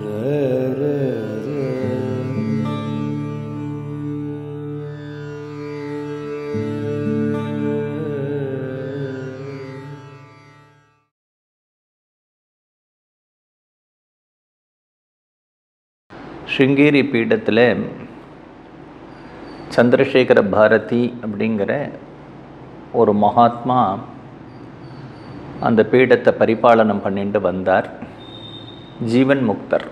ஸ்ருங்கேரி பீடத்தில் சந்திரசேகர பாரதி அப்படிங்கிற ஒரு மகாத்மா அந்த பீடத்தை பரிபாலனம் பண்ணிட்டு வந்தார் ஜீவன் முக்தர்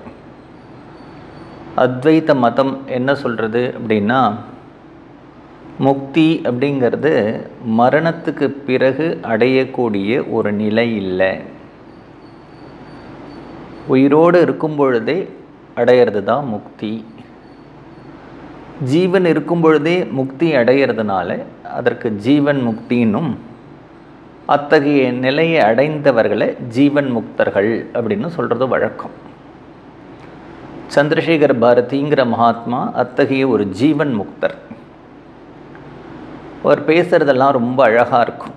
அத்வைத மதம் என்ன சொல்கிறது அப்படின்னா முக்தி அப்படிங்கிறது மரணத்துக்கு பிறகு அடையக்கூடிய ஒரு நிலை இல்லை உயிரோடு இருக்கும் பொழுதே அடையிறது தான் முக்தி ஜீவன் இருக்கும் பொழுதே முக்தி அடையிறதுனால அதற்கு ஜீவன் முக்தின்னும் அத்தகைய நிலையை அடைந்தவர்களை ஜீவன் முக்தர்கள் அப்படின்னு சொல்கிறது வழக்கம் சந்திரசேகர் பாரதிங்கிற மகாத்மா அத்தகைய ஒரு ஜீவன் முக்தர் அவர் பேசுகிறதெல்லாம் ரொம்ப அழகாக இருக்கும்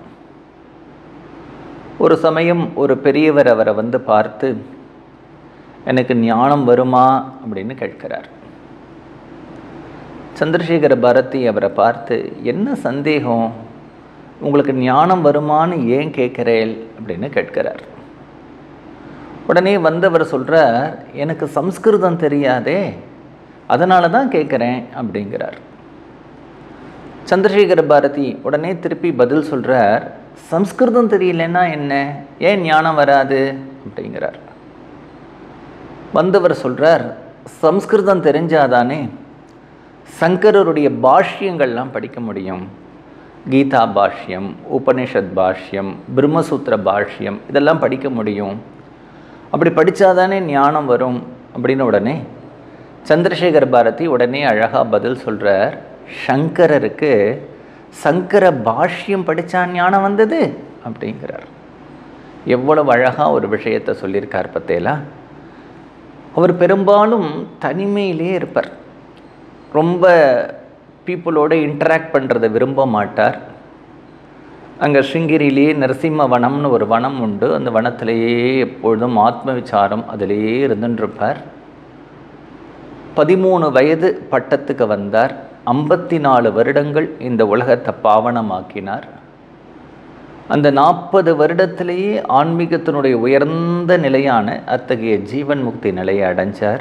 ஒரு சமயம் ஒரு பெரியவர் அவரை வந்து பார்த்து எனக்கு ஞானம் வருமா அப்படின்னு கேட்கிறார் சந்திரசேகர பாரதி அவரை பார்த்து என்ன சந்தேகம் உங்களுக்கு ஞானம் வருமான்னு ஏன் கேட்கிறேன் அப்படின்னு கேட்கிறார் உடனே வந்தவர் சொல்கிறார் எனக்கு சம்ஸ்கிருதம் தெரியாதே அதனால தான் கேட்குறேன் அப்படிங்கிறார் சந்திரசேகர பாரதி உடனே திருப்பி பதில் சொல்கிறார் சம்ஸ்கிருதம் தெரியலன்னா என்ன ஏன் ஞானம் வராது அப்படிங்கிறார் வந்தவர் சொல்கிறார் சம்ஸ்கிருதம் தெரிஞ்சாதானே சங்கரருடைய பாஷ்யங்கள்லாம் படிக்க முடியும் கீதா பாஷ்யம் உபனிஷத் பாஷ்யம் பிரம்மசூத்திர பாஷ்யம் இதெல்லாம் படிக்க முடியும் அப்படி படித்தாதானே ஞானம் வரும் அப்படின்னு உடனே சந்திரசேகர் பாரதி உடனே அழகாக பதில் சொல்கிறார் சங்கரருக்கு சங்கர பாஷ்யம் படித்தா ஞானம் வந்தது அப்படிங்கிறார் எவ்வளவு அழகாக ஒரு விஷயத்தை சொல்லியிருக்கார் பத்தேலா அவர் பெரும்பாலும் தனிமையிலே இருப்பார் ரொம்ப பீப்புளோடு இன்டராக்ட் பண்ணுறதை விரும்ப மாட்டார் அங்கே ஸ்ருங்கிரியிலேயே நரசிம்ம வனம்னு ஒரு வனம் உண்டு அந்த வனத்திலேயே எப்பொழுதும் ஆத்ம விசாரம் அதிலேயே இருந்துருப்பார் பதிமூணு வயது பட்டத்துக்கு வந்தார் ஐம்பத்தி நாலு வருடங்கள் இந்த உலகத்தை பாவனமாக்கினார் அந்த நாற்பது வருடத்திலேயே ஆன்மீகத்தினுடைய உயர்ந்த நிலையான அத்தகைய ஜீவன் முக்தி நிலையை அடைஞ்சார்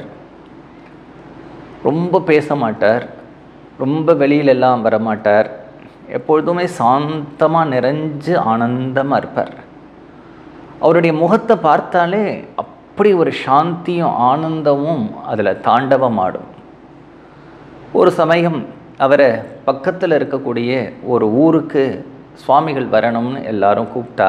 ரொம்ப பேச மாட்டார் ரொம்ப வெளியிலெல்லாம் வரமாட்டார் எப்பொழுதுமே சாந்தமாக நிறைஞ்சு ஆனந்தமாக இருப்பார் அவருடைய முகத்தை பார்த்தாலே அப்படி ஒரு சாந்தியும் ஆனந்தமும் அதில் தாண்டவமாடும் ஒரு சமயம் அவரை பக்கத்தில் இருக்கக்கூடிய ஒரு ஊருக்கு சுவாமிகள் வரணும்னு எல்லாரும் கூப்பிட்டா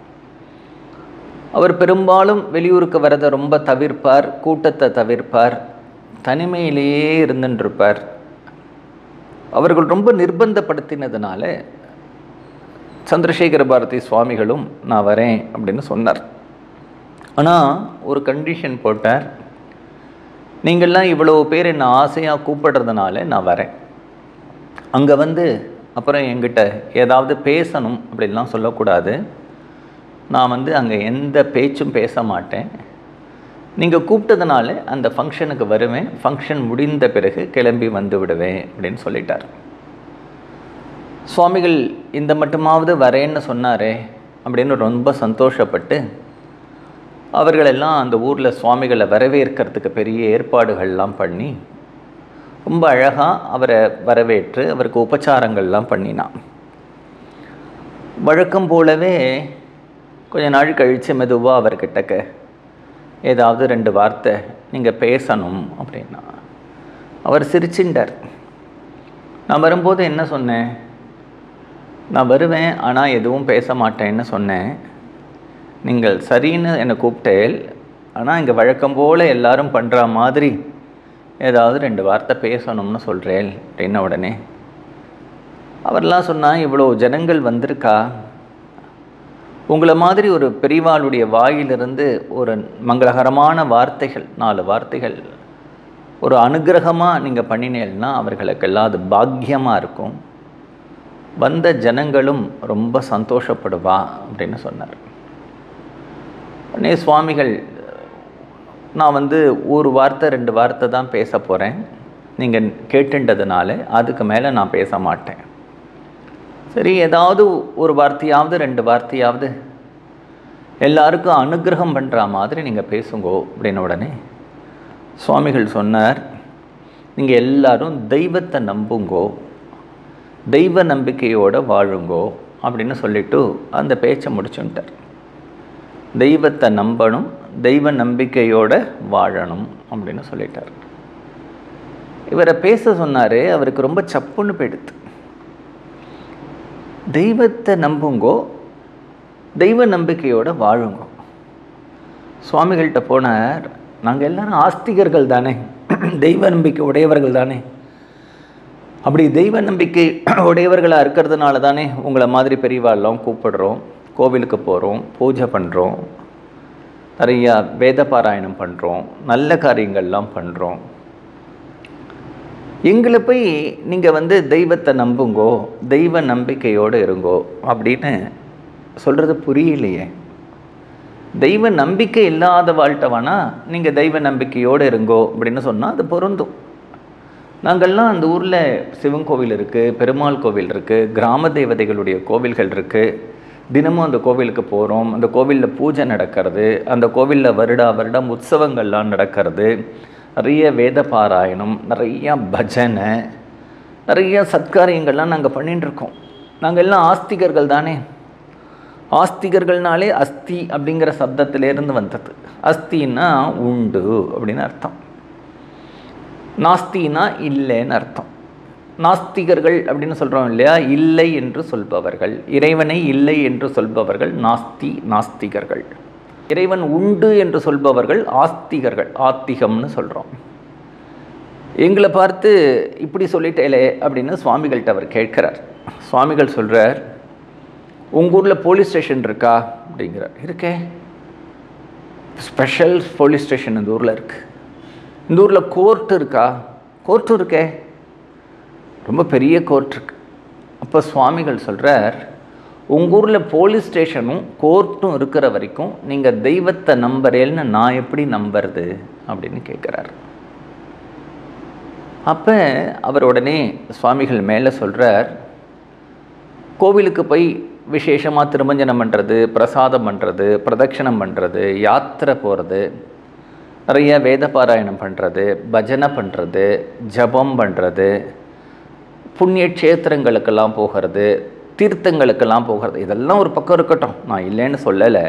அவர் பெரும்பாலும் வெளியூருக்கு வரதை ரொம்ப தவிர்ப்பார் கூட்டத்தை தவிர்ப்பார் தனிமையிலேயே இருந்துருப்பார் அவர்கள் ரொம்ப நிர்பந்தப்படுத்தினதுனால சந்திரசேகர பாரதி சுவாமிகளும் நான் வரேன் அப்படின்னு சொன்னார் ஆனால் ஒரு கண்டிஷன் போட்டார் நீங்கள்லாம் இவ்வளோ பேர் என்னை ஆசையாக கூப்பிடுறதுனால நான் வரேன் அங்கே வந்து அப்புறம் என்கிட்ட ஏதாவது பேசணும் அப்படின்லாம் சொல்லக்கூடாது நான் வந்து அங்கே எந்த பேச்சும் பேச மாட்டேன் நீங்கள் கூப்பிட்டதுனால அந்த ஃபங்க்ஷனுக்கு வருவேன் ஃபங்க்ஷன் முடிந்த பிறகு கிளம்பி வந்து விடுவேன் அப்படின்னு சொல்லிட்டார் சுவாமிகள் இந்த மட்டுமாவது வரேன்னு சொன்னாரே அப்படின்னு ரொம்ப சந்தோஷப்பட்டு அவர்களெல்லாம் அந்த ஊரில் சுவாமிகளை வரவேற்கிறதுக்கு பெரிய ஏற்பாடுகள்லாம் பண்ணி ரொம்ப அழகாக அவரை வரவேற்று அவருக்கு உபச்சாரங்கள்லாம் பண்ணினான் வழக்கம் போலவே கொஞ்ச நாள் கழித்து மெதுவாக அவர்கிட்டக்க ஏதாவது ரெண்டு வார்த்தை நீங்கள் பேசணும் அப்படின்னா அவர் சிரிச்சுண்டார் நான் வரும்போது என்ன சொன்னேன் நான் வருவேன் ஆனால் எதுவும் பேச மாட்டேன்னு சொன்னேன் நீங்கள் சரின்னு என்னை கூப்பிட்டேல் ஆனால் இங்கே வழக்கம் போல் எல்லாரும் பண்ணுற மாதிரி ஏதாவது ரெண்டு வார்த்தை பேசணும்னு சொல்கிறேன் அப்படின்ன உடனே அவர்லாம் சொன்னால் இவ்வளோ ஜனங்கள் வந்திருக்கா உங்களை மாதிரி ஒரு பெரியவாளுடைய வாயிலிருந்து ஒரு மங்களகரமான வார்த்தைகள் நாலு வார்த்தைகள் ஒரு அனுகிரகமாக நீங்கள் பண்ணினேன்னா அவர்களுக்கெல்லாம் அது பாக்கியமாக இருக்கும் வந்த ஜனங்களும் ரொம்ப சந்தோஷப்படுவா அப்படின்னு சொன்னார் உடனே சுவாமிகள் நான் வந்து ஒரு வார்த்தை ரெண்டு வார்த்தை தான் பேச போகிறேன் நீங்கள் கேட்டுன்றதுனால அதுக்கு மேலே நான் பேச மாட்டேன் சரி ஏதாவது ஒரு வார்த்தையாவது ரெண்டு வார்த்தையாவது எல்லாருக்கும் அனுகிரகம் பண்ணுற மாதிரி நீங்கள் பேசுங்கோ அப்படின்ன உடனே சுவாமிகள் சொன்னார் நீங்கள் எல்லாரும் தெய்வத்தை நம்புங்கோ தெய்வ நம்பிக்கையோடு வாழுங்கோ அப்படின்னு சொல்லிட்டு அந்த பேச்சை முடிச்சுட்டார் தெய்வத்தை நம்பணும் தெய்வ நம்பிக்கையோட வாழணும் அப்படின்னு சொல்லிட்டார் இவரை பேச சொன்னார் அவருக்கு ரொம்ப சப்புன்னு போயிடுது தெய்வத்தை நம்புங்கோ தெய்வ நம்பிக்கையோட வாழுங்கோ சுவாமிகள்கிட்ட போனார் நாங்கள் எல்லாரும் ஆஸ்திகர்கள் தானே தெய்வ நம்பிக்கை உடையவர்கள் தானே அப்படி தெய்வ நம்பிக்கை உடையவர்களாக இருக்கிறதுனால தானே உங்களை மாதிரி பெரியவாள்லாம் கூப்பிடுறோம் கோவிலுக்கு போகிறோம் பூஜை பண்ணுறோம் நிறையா வேத பாராயணம் பண்ணுறோம் நல்ல காரியங்கள்லாம் பண்ணுறோம் எங்களை போய் நீங்கள் வந்து தெய்வத்தை நம்புங்கோ தெய்வ நம்பிக்கையோடு இருங்கோ அப்படின்னு சொல்கிறது புரியலையே தெய்வ நம்பிக்கை இல்லாத வாழ்ட்டவானா நீங்கள் தெய்வ நம்பிக்கையோடு இருங்கோ அப்படின்னு சொன்னால் அது பொருந்தும் நாங்கள்லாம் அந்த ஊரில் சிவன் கோவில் இருக்குது பெருமாள் கோவில் இருக்குது கிராம தேவதைகளுடைய கோவில்கள் இருக்குது தினமும் அந்த கோவிலுக்கு போகிறோம் அந்த கோவிலில் பூஜை நடக்கிறது அந்த கோவிலில் வருடா வருடம் உற்சவங்கள்லாம் நடக்கிறது நிறைய வேத பாராயணம் நிறைய பஜனை நிறைய சத்காரியங்கள்லாம் நாங்கள் பண்ணிட்டு இருக்கோம் நாங்கள் எல்லாம் ஆஸ்திகர்கள் தானே ஆஸ்திகர்கள்னாலே அஸ்தி அப்படிங்கிற சப்தத்திலேருந்து வந்தது அஸ்தின்னா உண்டு அப்படின்னு அர்த்தம் நாஸ்தினா இல்லைன்னு அர்த்தம் நாஸ்திகர்கள் அப்படின்னு சொல்கிறோம் இல்லையா இல்லை என்று சொல்பவர்கள் இறைவனை இல்லை என்று சொல்பவர்கள் நாஸ்தி நாஸ்திகர்கள் இறைவன் உண்டு என்று சொல்பவர்கள் ஆஸ்திகர்கள் ஆத்திகம்னு சொல்கிறோம் எங்களை பார்த்து இப்படி சொல்லிட்டேலே அப்படின்னு சுவாமிகள்கிட்ட அவர் கேட்கிறார் சுவாமிகள் சொல்கிறார் உங்கள் ஊரில் போலீஸ் ஸ்டேஷன் இருக்கா அப்படிங்கிறார் இருக்கே ஸ்பெஷல் போலீஸ் ஸ்டேஷன் இந்த ஊரில் இருக்குது இந்த ஊரில் கோர்ட்டு இருக்கா கோர்ட்டும் இருக்கே ரொம்ப பெரிய கோர்ட் இருக்கு அப்போ சுவாமிகள் சொல்கிறார் உங்கள் ஊரில் போலீஸ் ஸ்டேஷனும் கோர்ட்டும் இருக்கிற வரைக்கும் நீங்கள் தெய்வத்தை நம்புறேன்னு நான் எப்படி நம்புறது அப்படின்னு கேட்குறார் அப்போ அவர் உடனே சுவாமிகள் மேலே சொல்கிறார் கோவிலுக்கு போய் விசேஷமாக திருமஞ்சனம் பண்ணுறது பிரசாதம் பண்ணுறது பிரதட்சணம் பண்ணுறது யாத்திரை போகிறது நிறைய வேத பாராயணம் பண்ணுறது பஜனை பண்ணுறது ஜபம் பண்ணுறது புண்ணிய க்ஷேத்திரங்களுக்கெல்லாம் போகிறது தீர்த்தங்களுக்கெல்லாம் போகிறது இதெல்லாம் ஒரு பக்கம் இருக்கட்டும் நான் இல்லைன்னு சொல்லலை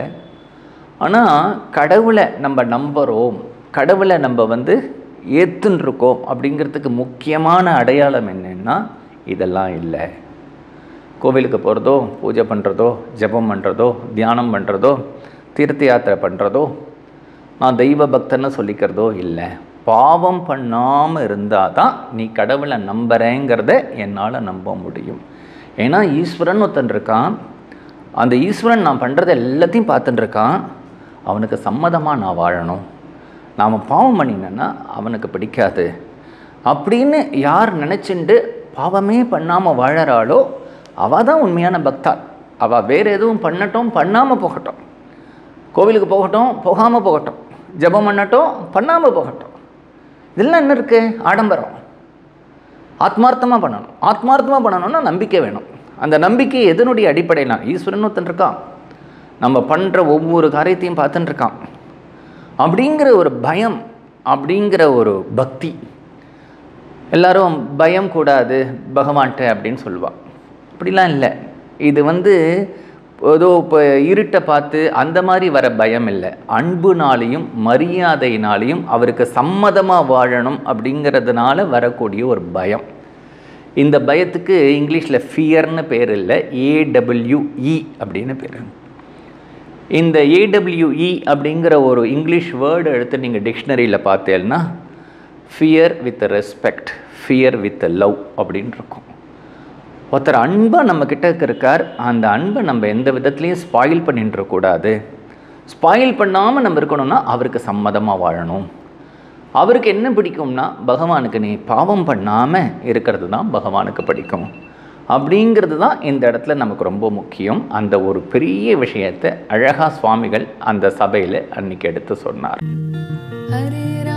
ஆனால் கடவுளை நம்ம நம்புகிறோம் கடவுளை நம்ம வந்து ஏற்றுன்னு இருக்கோம் அப்படிங்கிறதுக்கு முக்கியமான அடையாளம் என்னென்னா இதெல்லாம் இல்லை கோவிலுக்கு போகிறதோ பூஜை பண்ணுறதோ ஜபம் பண்ணுறதோ தியானம் பண்ணுறதோ தீர்த்த யாத்திரை பண்ணுறதோ நான் தெய்வ பக்தன்னு சொல்லிக்கிறதோ இல்லை பாவம் பண்ணாமல் இருந்தால் தான் நீ கடவுளை நம்புறேங்கிறத என்னால் நம்ப முடியும் ஏன்னா ஈஸ்வரன் ஒருத்தன் இருக்கான் அந்த ஈஸ்வரன் நான் பண்ணுறத எல்லாத்தையும் பார்த்துட்டு இருக்கான் அவனுக்கு சம்மதமாக நான் வாழணும் நாம் பாவம் பண்ணினேன்னா அவனுக்கு பிடிக்காது அப்படின்னு யார் நினச்சிண்டு பாவமே பண்ணாமல் வாழறாளோ அவள் தான் உண்மையான பக்தா அவள் வேறு எதுவும் பண்ணட்டும் பண்ணாமல் போகட்டும் கோவிலுக்கு போகட்டும் போகாமல் போகட்டும் ஜெபம் பண்ணட்டும் பண்ணாமல் போகட்டும் இதெல்லாம் என்ன இருக்குது ஆடம்பரம் ஆத்மார்த்தமாக பண்ணணும் ஆத்மார்த்தமாக பண்ணணும்னா நம்பிக்கை வேணும் அந்த நம்பிக்கை எதனுடைய அடிப்படையில் ஈஸ்வரன் ஒருத்தன் இருக்கான் நம்ம பண்ணுற ஒவ்வொரு காரியத்தையும் பார்த்துட்டு இருக்கான் அப்படிங்கிற ஒரு பயம் அப்படிங்கிற ஒரு பக்தி எல்லாரும் பயம் கூடாது பகவான்கிட்ட அப்படின்னு சொல்லுவாள் அப்படிலாம் இல்லை இது வந்து ஏதோ இப்போ இருட்டை பார்த்து அந்த மாதிரி வர பயம் இல்லை அன்புனாலையும் மரியாதையினாலையும் அவருக்கு சம்மதமாக வாழணும் அப்படிங்கிறதுனால வரக்கூடிய ஒரு பயம் இந்த பயத்துக்கு இங்கிலீஷில் ஃபியர்னு பேர் இல்லை ஏடபிள்யூஇ அப்படின்னு பேர் இந்த ஏடபிள்யூஇ அப்படிங்கிற ஒரு இங்கிலீஷ் வேர்டு எடுத்து நீங்கள் டிக்ஷனரியில் பார்த்தேன்னா fear with respect fear with love அப்படின்னு இருக்கும் ஒருத்தர் அன்பாக நம்ம கிட்ட இருக்கார் அந்த அன்பை நம்ம எந்த விதத்துலேயும் ஸ்பாயில் பண்ணிட்டுருக்கூடாது ஸ்பாயில் பண்ணாமல் நம்ம இருக்கணும்னா அவருக்கு சம்மதமாக வாழணும் அவருக்கு என்ன பிடிக்கும்னா பகவானுக்கு நீ பாவம் பண்ணாமல் இருக்கிறது தான் பகவானுக்கு பிடிக்கும் அப்படிங்கிறது தான் இந்த இடத்துல நமக்கு ரொம்ப முக்கியம் அந்த ஒரு பெரிய விஷயத்தை அழகா சுவாமிகள் அந்த சபையில் அன்னைக்கு எடுத்து சொன்னார் हरे